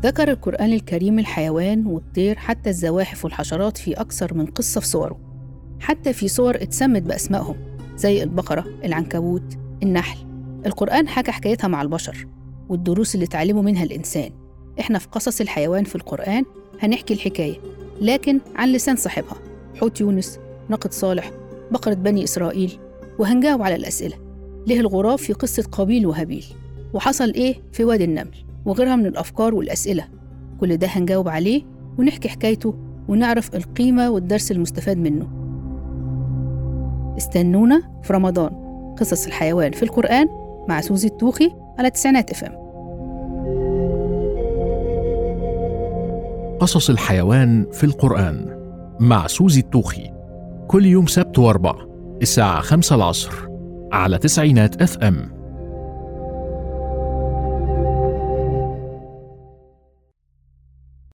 ذكر القرآن الكريم الحيوان والطير حتى الزواحف والحشرات في أكثر من قصة في صوره حتى في صور اتسمت بأسمائهم زي البقرة، العنكبوت، النحل القرآن حكى حكايتها مع البشر والدروس اللي اتعلموا منها الإنسان إحنا في قصص الحيوان في القرآن هنحكي الحكاية لكن عن لسان صاحبها حوت يونس ناقة صالح بقرة بني إسرائيل وهنجاوب على الأسئلة ليه الغراب في قصة قابيل وهابيل وحصل إيه في وادي النمل وغيرها من الأفكار والأسئلة كل ده هنجاوب عليه ونحكي حكايته ونعرف القيمة والدرس المستفاد منه استنونا في رمضان قصص الحيوان في القرآن مع سوزي التوخي على تسعينات اف ام قصص الحيوان في القرآن مع سوزي التوخي كل يوم سبت واربع الساعة خمسة العصر على تسعينات اف ام